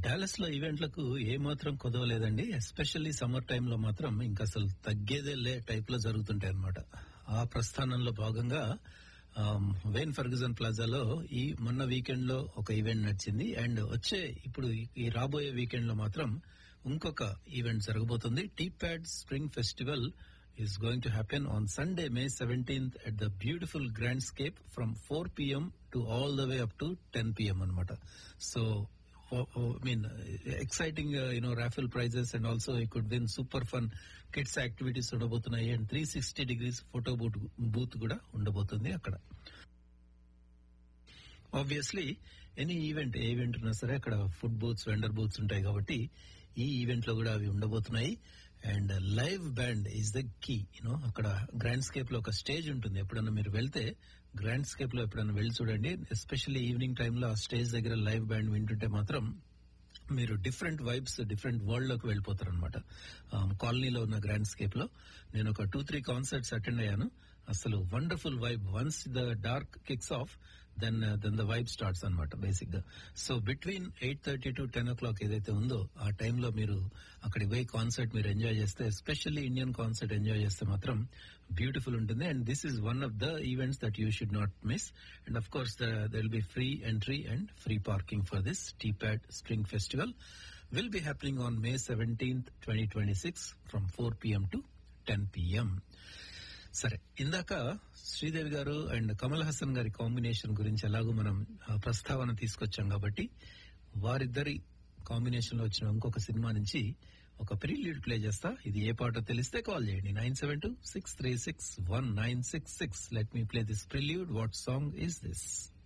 Dallas లో ఈవెంట్లకు ఏ మాత్రం కుదవలేదండి especially summer టైంలో మాత్రం ఇంకా అసలు తగ్గేదే లే టైప్ లో జరుగుతుంటాయి అనమాట ఆ ప్రస్థానంలో భాగంగా ఆమ్, వెయిన్ ఫర్గుజన్ ప్లాజాలో ఈ మొన్న వీకెండ్ లో ఒక ఈవెంట్ నడిచింది అండ్ వచ్చే ఇప్పుడు ఈ- ఈ రాబోయే వీకెండ్ లో మాత్రం ఇంకొక ఈవెంట్ జరగబోతుంది T pad spring festival is going to happen on Sunday May seventeenth at the beautiful grand scape from four PM to all the way up to ten PM అనమాట so I mean, exciting, uh, you know, raffle prizes and also you could win super fun kids activities ఉండబోతున్నాయి and three sixty degrees photo booth booth కూడా ఉండబోతుంది అక్కడ obviously any event ఏ event ఉన్నా సరే అక్కడ food booths vendor booths ఉంటాయి కాబట్టి ఈ ఈవెంట్ లో కూడా అవి ఉండబోతున్నాయి and live band is the key you know అక్కడ గ్రాండ్ స్కేప్ లో ఒక స్టేజ్ ఉంటుంది ఎప్పుడన్నా మీరు వెళ్తే గ్రాండ్ స్కేప్ లో ఎప్పుడన్నా వెళ్ళి చూడండి ఎస్పెషల్లీ ఈవినింగ్ టైంలో ఆ స్టేజ్ దగ్గర లైవ్ బ్యాండ్ వింటుంటే మాత్రం మీరు డిఫరెంట్ వైబ్స్ డిఫరెంట్ వరల్డ్ లోకి వెళ్ళిపోతారు అనమాట కాలనీలో ఉన్న గ్రాండ్ స్కేప్ లో నేను ఒక టూ త్రీ కాన్సర్ట్స్ అటెండ్ అయ్యాను అసలు wonderful vibe once the dark kicks off then then the vibe starts అనమాట బేసిక్ గా so between eight thirty to ten o'clock ఏదైతే ఉందో ఆ టైంలో మీరు అక్కడికి పోయి కాన్సర్ట్ మీరు ఎంజాయ్ చేస్తే ఎస్పెషల్లీ ఇండియన్ కాన్సర్ట్ ఎంజాయ్ చేస్తే మాత్రం బ్యూటిఫుల్ ఉంటుంది and this is one of the events that you should not miss and of course there will be free entry and free parking for this T pad spring festival will be happening on May 17th, 2026 from 4 p.m. to 10 p.m. సరే ఇందాక శ్రీదేవి గారు and Kamal Haasan గారి combination గురించి ఎలాగో మనం ఆ, ప్రస్తావన తీసుకొచ్చాం కాబట్టి వారిద్దరి కాంబినేషన్ లో వచ్చిన ఇంకొక సినిమా నుంచి ఒక ప్రీలీడ్ ప్లే చేస్తా ఇది ఏ పాటో తెలిస్తే కాల్ చేయండి nine seven two six three six one nine six six let me play this prelude what song is this